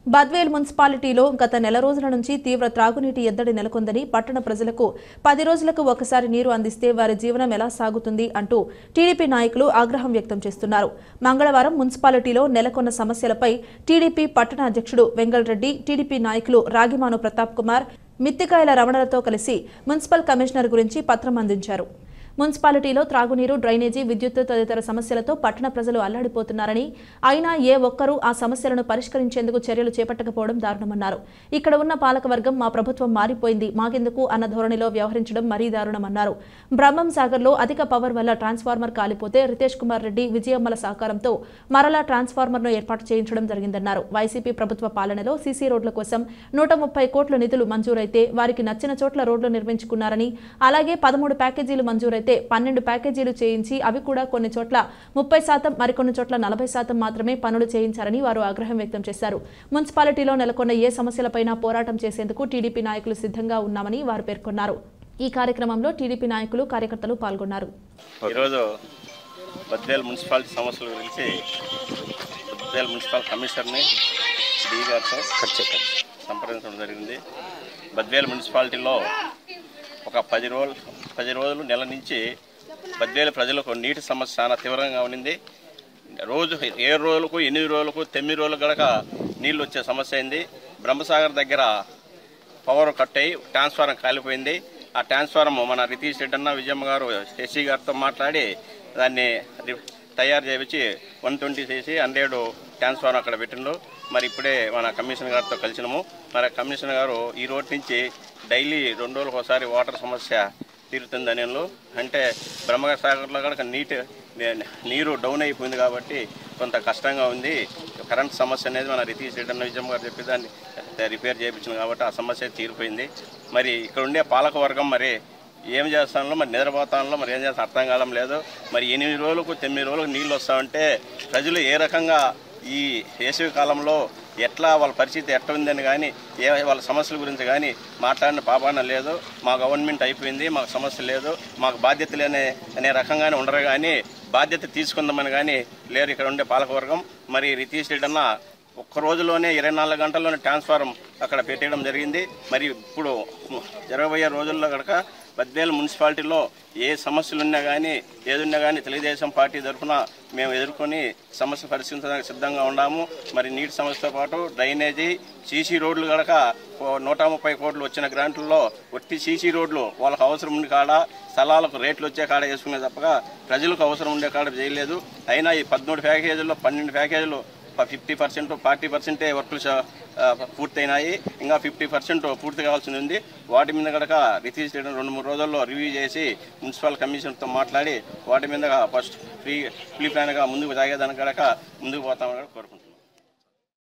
బద్వేల్ మున్సిపాలిటీలో గత నెల రోజుల నుంచి తీవ్ర త్రాగునీటి ఎద్దడి నెలకొందని పట్టణ ప్రజలకు పది రోజులకు ఒకసారి నీరు అందిస్తే వారి జీవనం ఎలా సాగుతుంది అంటూ టీడీపీ నాయకులు ఆగ్రహం వ్యక్తం చేస్తున్నారు మంగళవారం మున్సిపాలిటీలో నెలకొన్న సమస్యలపై టీడీపీ పట్టణ అధ్యక్షుడు వెంగళరెడ్డి టీడీపీ నాయకులు రాగిమాను ప్రతాప్ కుమార్ మిత్తికాయల రమణలతో కలిసి మున్సిపల్ కమిషనర్ గురించి పత్రం అందించారు మున్సిపాలిటీలో త్రాగునీరు డ్రైనేజీ విద్యుత్ తదితర సమస్యలతో పట్టణ ప్రజలు అల్లాడిపోతున్నారని అయినా ఏ ఒక్కరూ ఆ సమస్యలను పరిష్కరించేందుకు చర్యలు చేపట్టకపోవడం దారుణమన్నారు ఇక్కడ ఉన్న పాలకవర్గం మా ప్రభుత్వం మారిపోయింది మాకెందుకు అన్న ధోరణిలో వ్యవహరించడం మరీ దారుణమన్నారు బ్రహ్మం సాగర్లో అధిక పవర్ వల్ల ట్రాన్స్ఫార్మర్ కాలిపోతే రితేష్ కుమార్ రెడ్డి విజయమ్మల సహకారంతో మరలా ట్రాన్స్ఫార్మర్ను ఏర్పాటు చేయించడం జరిగిందన్నారు వైసీపీ ప్రభుత్వ పాలనలో సీసీ రోడ్ల కోసం నూట ముప్పై కోట్ల నిధులు మంజూరైతే వారికి నచ్చిన చోట్ల రోడ్లు నిర్మించుకున్నారని అలాగే పదమూడు ప్యాకేజీలు మంజూరైతే పన్నెండు ప్యాకేజీలు చేయించి అవి కూడా కొన్ని చోట్ల ముప్పై శాతం మరికొన్ని చోట్ల నలభై శాతం మాత్రమే పనులు చేయించారని వారు ఆగ్రహం వ్యక్తం చేశారు మున్సిపాలిటీలో నెలకొన్న ఏ సమస్యలపైనా పోరాటం చేసేందుకు టీడీపీ నాయకులు సిద్ధంగా ఉన్నామని వారు పేర్కొన్నారు ఈ కార్యక్రమంలో టీడీపీ నాయకులు కార్యకర్తలు పాల్గొన్నారు ఈరోజు బద్వేల్ మున్సిపాలిటీ సమస్యల గురించి బద్వేల్ మున్సిపల్ కమిషనర్ని డి గారితో సంప్రదించడం జరిగింది బద్వేల్ మున్సిపాలిటీలో ఒక పది రోజులు పది రోజులు నెల నుంచి బద్వేలు ప్రజలకు నీటి సమస్య చాలా తీవ్రంగా ఉన్నింది రోజు ఏడు రోజులకు ఎనిమిది రోజులకు తొమ్మిది రోజులు గడక నీళ్ళు వచ్చే సమస్య అయింది బ్రహ్మసాగర్ దగ్గర పవర్ కట్ అయ్యి ట్రాన్స్ఫారం కాలిపోయింది ఆ ట్రాన్స్ఫారం మన రితీష్ రెడ్డి అన్న విజయమ్మ గారు ఎస్సీ గారితో మాట్లాడి దాన్ని రి- తయారు చేయించి వన్ ట్వంటీ చేసి హండ్రెడ్ ట్రాన్స్ఫారం అక్కడ పెట్టిండు మరి ఇప్పుడే మన కమిషనర్ గారితో కలిసినాము మరి కమిషనర్ గారు ఈ రోడ్ నుంచి డైలీ రెండు రోజులకు ఒకసారి వాటర్ సమస్య తీరుతుందని అంటే బ్రహ్మసాగర్లో కనుక నీటి నీరు డౌన్ అయిపోయింది కాబట్టి కొంత కష్టంగా ఉంది కరెంట్ సమస్య అనేది మన రితీష్ రెడ్డి అన్న విజయమ్మ గారు చెప్పి దాన్ని రిపేర్ చేయించింది కాబట్టి ఆ సమస్య తీరిపోయింది మరి ఇక్కడ ఉండే పాలక వర్గం మరి ఏం చేస్తానో మరి నిద్రపోతానో మరి ఏం చేస్తాను అర్థం కావడం లేదు మరి ఎనిమిది రోజులకు తొమ్మిది రోజులకు నీళ్ళు వస్తామంటే ప్రజలు ఏ రకంగా ఈ వేసవి కాలంలో ఎట్లా వాళ్ళ పరిస్థితి ఎట్లా ఉందని కానీ ఏ వాళ్ళ సమస్యల గురించి కానీ మాట్లాడిన పాపాన లేదు మా గవర్నమెంట్ అయిపోయింది మాకు సమస్య లేదు మాకు బాధ్యత లేనే అనే రకంగానే ఉండరు కానీ బాధ్యత తీసుకుందామని కానీ లేరు ఇక్కడ ఉండే పాలకవర్గం మరి రితీష్ రెడ్డి అన్న ఒక్క రోజులోనే ఇరవై నాలుగు గంటల్లోనే ట్రాన్స్ఫారం అక్కడ పెట్టేయడం జరిగింది మరి ఇప్పుడు జరగబోయే రోజుల్లో కనుక బద్వేలు మున్సిపాలిటీలో ఏ సమస్యలు ఉన్నా కానీ ఏదున్నా కానీ తెలుగుదేశం పార్టీ తరఫున మేము ఎదుర్కొని సమస్య పరిష్కరించడానికి సిద్ధంగా ఉన్నాము మరి నీటి సమస్యతో పాటు డ్రైనేజీ సీసీ రోడ్లు కనుక నూట ముప్పై కోట్లు వచ్చిన గ్రాంట్లలో ఒట్టి సీసీ రోడ్లు వాళ్ళకి అవసరం ఉండి కాడ స్థలాలకు రేట్లు వచ్చే కాడ వేసుకునే తప్పగా ప్రజలకు అవసరం ఉండే కాడ చేయలేదు అయినా ఈ పదమూడు ప్యాకేజీల్లో పన్నెండు ప్యాకేజీలు ఫిఫ్టీ పర్సెంట్ ఫార్టీ పర్సెంటే వర్కులు చ- ఆ, పూర్తయినాయి ఇంకా ఫిఫ్టీ పర్సెంట్ పూర్తి కావాల్సి ఉంది వాటి మీద కనుక రిలీజ్ చేయడం రెండు మూడు రోజుల్లో రివ్యూ చేసి మున్సిపల్ కమిషనర్తో మాట్లాడి వాటి మీద ఫస్ట్ ఫ్రీ ఫ్రీ ప్లాన్గా ముందుకు సాగేదానికి కనుక ముందుకు పోతామని కూడా కోరుకుంటున్నాం